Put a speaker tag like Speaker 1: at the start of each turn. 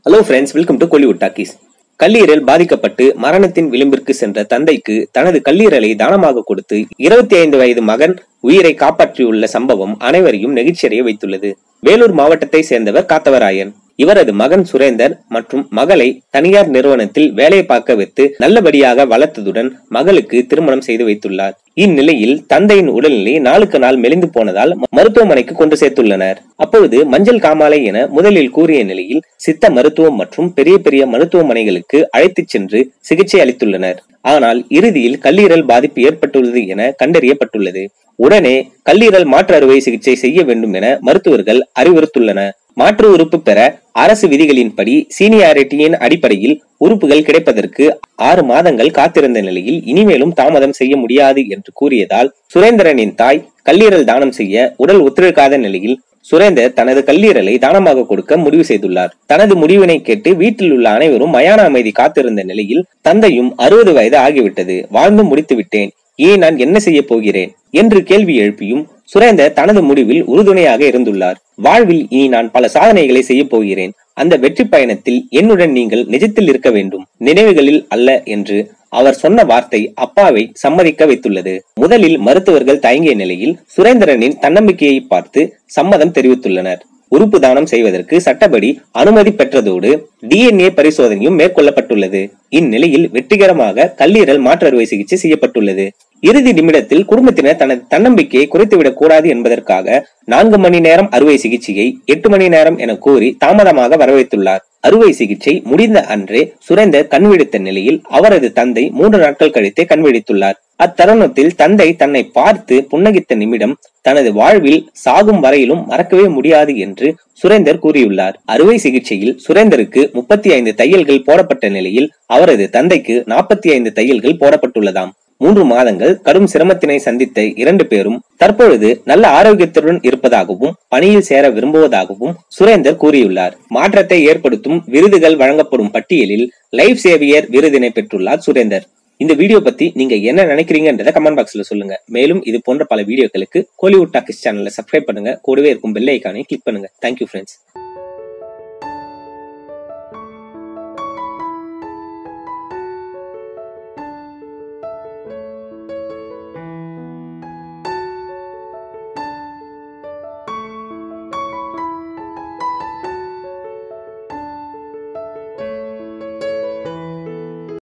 Speaker 1: hello friends welcome to Kollywood talkies கல்லீரல் பாதிக்கப்பட்டு மரணத்தின் விளிம்பிற்கு சென்ற தந்தைக்கு தனது கல்லீரலை தானமாக கொடுத்து இருபத்தி ஐந்து வயது மகன் உயிரை காப்பாற்றியுள்ள சம்பவம் அனைவரையும் நெகிழ்ச்சியடைய வைத்துள்ளது வேலூர் மாவட்டத்தை சேர்ந்தவர் காத்தவராயன் இவரது மகன் சுரேந்தர் மற்றும் மகளை தனியார் நிறுவனத்தில் வேலை பார்க்க வைத்து நல்லபடியாக வளர்த்ததுடன் மகளுக்கு திருமணம் செய்து வைத்துள்ளார் இந்நிலையில் தந்தையின் உடல்நிலை நாளுக்கு நாள் மெலிந்து போனதால் மருத்துவமனைக்கு கொண்டு சேர்த்துள்ளனர் அப்பொழுது மஞ்சள் காமாலை என முதலில் கூறிய நிலையில் சித்த மருத்துவம் மற்றும் பெரிய பெரிய மருத்துவமனைகளுக்கு அழைத்துச் சென்று சிகிச்சை அளித்துள்ளனர் ஆனால் இறுதியில் கல்லீரல் பாதிப்பு ஏற்பட்டுள்ளது என கண்டறியப்பட்டுள்ளது உடனே கல்லீரல் மாற்று அறுவை சிகிச்சை செய்ய வேண்டும் என மருத்துவர்கள் அறிவுறுத்துள்ளனர் மாற்று உறுப்பு பெற அரசு விதிகளின்படி சீனியாரிட்டியின் அடிப்படையில் உறுப்புகள் கிடைப்பதற்கு ஆறு மாதங்கள் காத்திருந்த நிலையில் இனிமேலும் தாமதம் செய்ய முடியாது என்று கூறியதால் சுரேந்திரனின் தாய் கல்லீரல் தானம் செய்ய உடல் ஒத்துழைக்காத நிலையில் சுரேந்தர் தனது கல்லீரலை தானமாக கொடுக்க முடிவு செய்துள்ளார் தனது முடிவினை கேட்டு வீட்டில் உள்ள அனைவரும் மயான அமைதி காத்திருந்த நிலையில் தந்தையும் அறுபது வயது ஆகிவிட்டது வாழ்ந்து முடித்து விட்டேன் ஏன் நான் என்ன செய்ய போகிறேன் என்று கேள்வி எழுப்பியும் சுரேந்தர் தனது முடிவில் உறுதுணையாக இருந்துள்ளார் வாழ்வில் இனி நான் பல சாதனைகளை செய்ய போகிறேன் அந்த வெற்றி பயணத்தில் என்னுடன் நீங்கள் நிஜத்தில் இருக்க வேண்டும் நினைவுகளில் அல்ல என்று அவர் சொன்ன வார்த்தை அப்பாவை சம்மதிக்க வைத்துள்ளது முதலில் மருத்துவர்கள் தயங்கிய நிலையில் சுரேந்திரனின் தன்னம்பிக்கையை பார்த்து சம்மதம் தெரிவித்துள்ளனர் உறுப்பு தானம் செய்வதற்கு சட்டப்படி அனுமதி பெற்றதோடு டிஎன்ஏ பரிசோதனையும் மேற்கொள்ளப்பட்டுள்ளது இந்நிலையில் வெற்றிகரமாக கல்லீரல் மாற்று அறுவை சிகிச்சை செய்யப்பட்டுள்ளது இறுதி நிமிடத்தில் குடும்பத்தினர் தனது தன்னம்பிக்கையை குறைத்துவிடக் கூடாது என்பதற்காக நான்கு மணி நேரம் அறுவை சிகிச்சையை எட்டு மணி நேரம் என கூறி தாமதமாக வரவைத்துள்ளார் அறுவை சிகிச்சை முடிந்த அன்றே சுரேந்தர் கண்விழித்த நிலையில் அவரது தந்தை மூன்று நாட்கள் கழித்தே கண்விழித்துள்ளார் அத்தருணத்தில் தந்தை தன்னை பார்த்து புன்னகித்த நிமிடம் தனது வாழ்வில் சாகும் வரையிலும் மறக்கவே முடியாது என்று சுரேந்தர் கூறியுள்ளார் அறுவை சிகிச்சையில் சுரேந்தருக்கு முப்பத்தி ஐந்து தையல்கள் போடப்பட்ட நிலையில் அவரது தந்தைக்கு நாற்பத்தி ஐந்து தையல்கள் போடப்பட்டுள்ளதாம் மூன்று மாதங்கள் கடும் சிரமத்தினை சந்தித்த இரண்டு பேரும் தற்பொழுது நல்ல ஆரோக்கியத்துடன் இருப்பதாகவும் பணியில் சேர விரும்புவதாகவும் சுரேந்தர் கூறியுள்ளார் மாற்றத்தை ஏற்படுத்தும் விருதுகள் வழங்கப்படும் பட்டியலில் லைஃப் சேவியர் விருதினை பெற்றுள்ளார் சுரேந்தர் இந்த வீடியோ பத்தி நீங்க என்ன நினைக்கிறீங்கன்றத கமெண்ட் பாக்ஸ்ல சொல்லுங்க மேலும் இது போன்ற பல வீடியோக்களுக்கு கோலிவுட் டாக்கிஸ் சேனலை சப்ஸ்கிரைப் பண்ணுங்க கூடவே இருக்கும் பெல் ஐக்கானை கிளிக் பண்ணுங்க தேங்க்யூ ஃப்ரெண்ட்ஸ்